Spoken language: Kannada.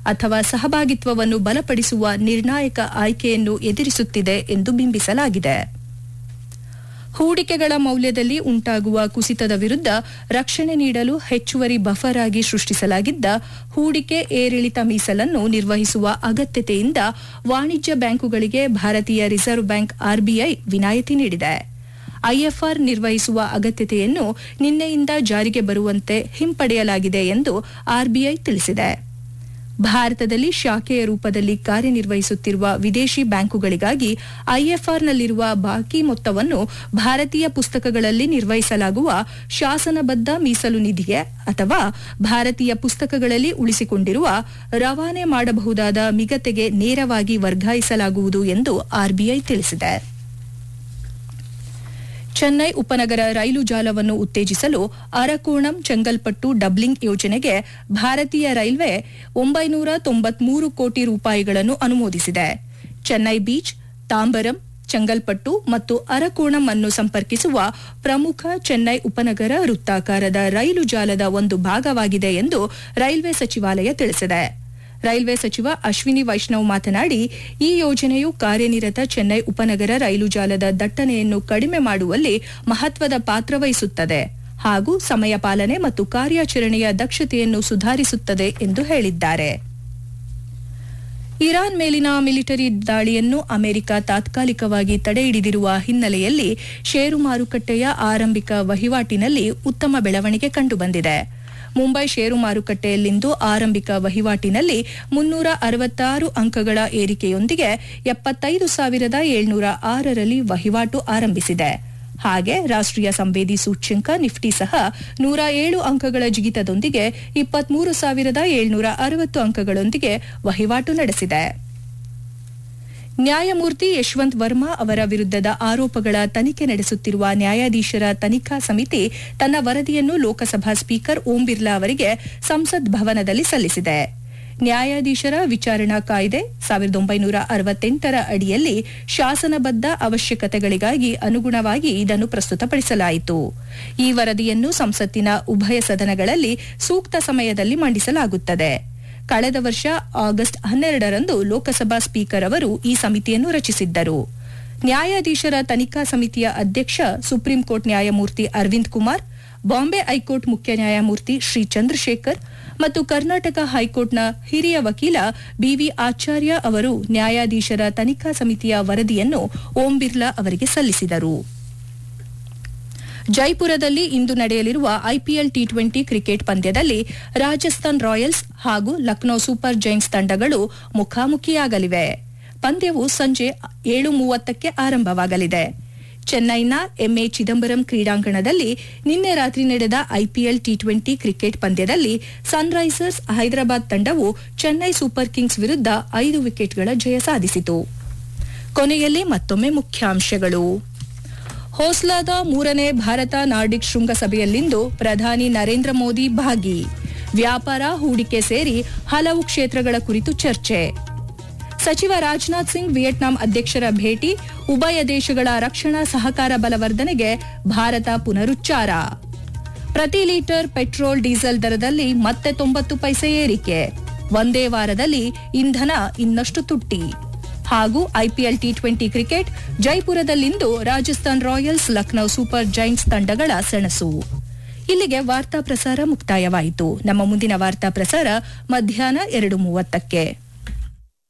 ಅಥವಾ ಸಹಭಾಗಿತ್ವವನ್ನು ಬಲಪಡಿಸುವ ನಿರ್ಣಾಯಕ ಆಯ್ಕೆಯನ್ನು ಎದುರಿಸುತ್ತಿದೆ ಎಂದು ಬಿಂಬಿಸಲಾಗಿದೆ ಹೂಡಿಕೆಗಳ ಮೌಲ್ಯದಲ್ಲಿ ಉಂಟಾಗುವ ಕುಸಿತದ ವಿರುದ್ಧ ರಕ್ಷಣೆ ನೀಡಲು ಹೆಚ್ಚುವರಿ ಬಫರ್ ಆಗಿ ಸೃಷ್ಟಿಸಲಾಗಿದ್ದ ಹೂಡಿಕೆ ಏರಿಳಿತ ಮೀಸಲನ್ನು ನಿರ್ವಹಿಸುವ ಅಗತ್ಯತೆಯಿಂದ ವಾಣಿಜ್ಯ ಬ್ಯಾಂಕುಗಳಿಗೆ ಭಾರತೀಯ ರಿಸರ್ವ್ ಬ್ಯಾಂಕ್ ಆರ್ಬಿಐ ವಿನಾಯಿತಿ ನೀಡಿದೆ ಐಎಫ್ಆರ್ ನಿರ್ವಹಿಸುವ ಅಗತ್ಯತೆಯನ್ನು ನಿನ್ನೆಯಿಂದ ಜಾರಿಗೆ ಬರುವಂತೆ ಹಿಂಪಡೆಯಲಾಗಿದೆ ಎಂದು ಆರ್ಬಿಐ ತಿಳಿಸಿದೆ ಭಾರತದಲ್ಲಿ ಶಾಖೆಯ ರೂಪದಲ್ಲಿ ಕಾರ್ಯನಿರ್ವಹಿಸುತ್ತಿರುವ ವಿದೇಶಿ ಬ್ಯಾಂಕುಗಳಿಗಾಗಿ ಐಎಫ್ಆರ್ನಲ್ಲಿರುವ ಬಾಕಿ ಮೊತ್ತವನ್ನು ಭಾರತೀಯ ಪುಸ್ತಕಗಳಲ್ಲಿ ನಿರ್ವಹಿಸಲಾಗುವ ಶಾಸನಬದ್ಧ ಮೀಸಲು ನಿಧಿಗೆ ಅಥವಾ ಭಾರತೀಯ ಪುಸ್ತಕಗಳಲ್ಲಿ ಉಳಿಸಿಕೊಂಡಿರುವ ರವಾನೆ ಮಾಡಬಹುದಾದ ಮಿಗತೆಗೆ ನೇರವಾಗಿ ವರ್ಗಾಯಿಸಲಾಗುವುದು ಎಂದು ಆರ್ಬಿಐ ತಿಳಿಸಿದೆ ಚೆನ್ನೈ ಉಪನಗರ ರೈಲು ಜಾಲವನ್ನು ಉತ್ತೇಜಿಸಲು ಅರಕೋಣಂ ಚೆಂಗಲ್ಪಟ್ಟು ಡಬ್ಲಿಂಗ್ ಯೋಜನೆಗೆ ಭಾರತೀಯ ರೈಲ್ವೆ ಒಂಬೈನೂರ ತೊಂಬತ್ಮೂರು ಕೋಟಿ ರೂಪಾಯಿಗಳನ್ನು ಅನುಮೋದಿಸಿದೆ ಚೆನ್ನೈ ಬೀಚ್ ತಾಂಬರಂ ಚೆಂಗಲ್ಪಟ್ಟು ಮತ್ತು ಅರಕೋಣಂ ಅನ್ನು ಸಂಪರ್ಕಿಸುವ ಪ್ರಮುಖ ಚೆನ್ನೈ ಉಪನಗರ ವೃತ್ತಾಕಾರದ ರೈಲು ಜಾಲದ ಒಂದು ಭಾಗವಾಗಿದೆ ಎಂದು ರೈಲ್ವೆ ಸಚಿವಾಲಯ ತಿಳಿಸಿದೆ ರೈಲ್ವೆ ಸಚಿವ ಅಶ್ವಿನಿ ವೈಷ್ಣವ್ ಮಾತನಾಡಿ ಈ ಯೋಜನೆಯು ಕಾರ್ಯನಿರತ ಚೆನ್ನೈ ಉಪನಗರ ರೈಲು ಜಾಲದ ದಟ್ಟಣೆಯನ್ನು ಕಡಿಮೆ ಮಾಡುವಲ್ಲಿ ಮಹತ್ವದ ಪಾತ್ರ ವಹಿಸುತ್ತದೆ ಹಾಗೂ ಸಮಯ ಪಾಲನೆ ಮತ್ತು ಕಾರ್ಯಾಚರಣೆಯ ದಕ್ಷತೆಯನ್ನು ಸುಧಾರಿಸುತ್ತದೆ ಎಂದು ಹೇಳಿದ್ದಾರೆ ಇರಾನ್ ಮೇಲಿನ ಮಿಲಿಟರಿ ದಾಳಿಯನ್ನು ಅಮೆರಿಕ ತಾತ್ಕಾಲಿಕವಾಗಿ ತಡೆಹಿಡಿದಿರುವ ಹಿನ್ನೆಲೆಯಲ್ಲಿ ಷೇರು ಮಾರುಕಟ್ಟೆಯ ಆರಂಭಿಕ ವಹಿವಾಟಿನಲ್ಲಿ ಉತ್ತಮ ಬೆಳವಣಿಗೆ ಕಂಡುಬಂದಿದೆ ಮುಂಬೈ ಷೇರು ಮಾರುಕಟ್ಟೆಯಲ್ಲಿಂದು ಆರಂಭಿಕ ವಹಿವಾಟಿನಲ್ಲಿ ಮುನ್ನೂರ ಅರವತ್ತಾರು ಅಂಕಗಳ ಏರಿಕೆಯೊಂದಿಗೆ ಎಪ್ಪತ್ತೈದು ಸಾವಿರದ ಏಳ್ನೂರ ಆರರಲ್ಲಿ ವಹಿವಾಟು ಆರಂಭಿಸಿದೆ ಹಾಗೆ ರಾಷ್ಟ್ರೀಯ ಸಂವೇದಿ ಸೂಚ್ಯಂಕ ನಿಫ್ಟಿ ಸಹ ನೂರ ಏಳು ಅಂಕಗಳ ಜಿಗಿತದೊಂದಿಗೆ ಇಪ್ಪತ್ಮೂರು ಸಾವಿರದ ಏಳ್ನೂರ ಅರವತ್ತು ಅಂಕಗಳೊಂದಿಗೆ ವಹಿವಾಟು ನಡೆಸಿದೆ ನ್ಯಾಯಮೂರ್ತಿ ಯಶವಂತ್ ವರ್ಮಾ ಅವರ ವಿರುದ್ಧದ ಆರೋಪಗಳ ತನಿಖೆ ನಡೆಸುತ್ತಿರುವ ನ್ಯಾಯಾಧೀಶರ ತನಿಖಾ ಸಮಿತಿ ತನ್ನ ವರದಿಯನ್ನು ಲೋಕಸಭಾ ಸ್ಪೀಕರ್ ಓಂ ಬಿರ್ಲಾ ಅವರಿಗೆ ಸಂಸತ್ ಭವನದಲ್ಲಿ ಸಲ್ಲಿಸಿದೆ ನ್ಯಾಯಾಧೀಶರ ವಿಚಾರಣಾ ಕಾಯ್ದೆ ಸಾವಿರದ ಒಂಬೈನೂರ ಅರವತ್ತೆಂಟರ ಅಡಿಯಲ್ಲಿ ಶಾಸನಬದ್ಧ ಅವಶ್ಯಕತೆಗಳಿಗಾಗಿ ಅನುಗುಣವಾಗಿ ಇದನ್ನು ಪ್ರಸ್ತುತಪಡಿಸಲಾಯಿತು ಈ ವರದಿಯನ್ನು ಸಂಸತ್ತಿನ ಉಭಯ ಸದನಗಳಲ್ಲಿ ಸೂಕ್ತ ಸಮಯದಲ್ಲಿ ಮಂಡಿಸಲಾಗುತ್ತದೆ ಕಳೆದ ವರ್ಷ ಆಗಸ್ಟ್ ಹನ್ನೆರಡರಂದು ಲೋಕಸಭಾ ಸ್ಪೀಕರ್ ಅವರು ಈ ಸಮಿತಿಯನ್ನು ರಚಿಸಿದ್ದರು ನ್ಯಾಯಾಧೀಶರ ತನಿಖಾ ಸಮಿತಿಯ ಅಧ್ಯಕ್ಷ ಸುಪ್ರೀಂ ಕೋರ್ಟ್ ನ್ಯಾಯಮೂರ್ತಿ ಅರವಿಂದ್ ಕುಮಾರ್ ಬಾಂಬೆ ಹೈಕೋರ್ಟ್ ಮುಖ್ಯ ನ್ಯಾಯಮೂರ್ತಿ ಶ್ರೀ ಚಂದ್ರಶೇಖರ್ ಮತ್ತು ಕರ್ನಾಟಕ ಹೈಕೋರ್ಟ್ನ ಹಿರಿಯ ವಕೀಲ ಬಿವಿ ಆಚಾರ್ಯ ಅವರು ನ್ಯಾಯಾಧೀಶರ ತನಿಖಾ ಸಮಿತಿಯ ವರದಿಯನ್ನು ಓಂ ಬಿರ್ಲಾ ಅವರಿಗೆ ಸಲ್ಲಿಸಿದರು ಜೈಪುರದಲ್ಲಿ ಇಂದು ನಡೆಯಲಿರುವ ಐಪಿಎಲ್ ಟಿ ಟ್ವೆಂಟಿ ಕ್ರಿಕೆಟ್ ಪಂದ್ಯದಲ್ಲಿ ರಾಜಸ್ಥಾನ್ ರಾಯಲ್ಸ್ ಹಾಗೂ ಲಕ್ನೋ ಸೂಪರ್ ಜೈಂಟ್ಸ್ ತಂಡಗಳು ಮುಖಾಮುಖಿಯಾಗಲಿವೆ ಪಂದ್ಯವು ಸಂಜೆ ಏಳು ಮೂವತ್ತಕ್ಕೆ ಆರಂಭವಾಗಲಿದೆ ಚೆನ್ನೈನ ಎಂಎ ಚಿದಂಬರಂ ಕ್ರೀಡಾಂಗಣದಲ್ಲಿ ನಿನ್ನೆ ರಾತ್ರಿ ನಡೆದ ಐಪಿಎಲ್ ಟಿ ಟ್ವೆಂಟಿ ಕ್ರಿಕೆಟ್ ಪಂದ್ಯದಲ್ಲಿ ಸನ್ರೈಸರ್ಸ್ ಹೈದರಾಬಾದ್ ತಂಡವು ಚೆನ್ನೈ ಸೂಪರ್ ಕಿಂಗ್ಸ್ ವಿರುದ್ಧ ಐದು ವಿಕೆಟ್ಗಳ ಜಯ ಸಾಧಿಸಿತು ಕೊನೆಯಲ್ಲಿ ಮತ್ತೊಮ್ಮೆ ಮುಖ್ಯಾಂಶಗಳು ಹೋಸ್ಲಾದ ಮೂರನೇ ಭಾರತ ನಾರ್ಡಿಕ್ ಶೃಂಗಸಭೆಯಲ್ಲಿಂದು ಪ್ರಧಾನಿ ನರೇಂದ್ರ ಮೋದಿ ಭಾಗಿ ವ್ಯಾಪಾರ ಹೂಡಿಕೆ ಸೇರಿ ಹಲವು ಕ್ಷೇತ್ರಗಳ ಕುರಿತು ಚರ್ಚೆ ಸಚಿವ ರಾಜನಾಥ್ ಸಿಂಗ್ ವಿಯೆಟ್ನಾಂ ಅಧ್ಯಕ್ಷರ ಭೇಟಿ ಉಭಯ ದೇಶಗಳ ರಕ್ಷಣಾ ಸಹಕಾರ ಬಲವರ್ಧನೆಗೆ ಭಾರತ ಪುನರುಚ್ಚಾರ ಪ್ರತಿ ಲೀಟರ್ ಪೆಟ್ರೋಲ್ ಡೀಸೆಲ್ ದರದಲ್ಲಿ ಮತ್ತೆ ತೊಂಬತ್ತು ಪೈಸೆ ಏರಿಕೆ ಒಂದೇ ವಾರದಲ್ಲಿ ಇಂಧನ ಇನ್ನಷ್ಟು ತುಟ್ಟಿ ಹಾಗೂ ಐಪಿಎಲ್ ಟಿ ಟ್ವೆಂಟಿ ಕ್ರಿಕೆಟ್ ಜೈಪುರದಲ್ಲಿಂದು Rajasthan Royals Lucknow Super Giants ತಂಡಗಳ ಸೆಣಸು ಇಲ್ಲಿಗೆ ವಾರ್ತಾ ಪ್ರಸಾರ ಮುಕ್ತಾಯವಾಯಿತು ನಮ್ಮ ಮುಂದಿನ ವಾರ್ತಾ ಪ್ರಸಾರ ಮಧ್ಯಾಹ್ನ ಎರಡು ಮೂವತ್ತಕ್ಕೆ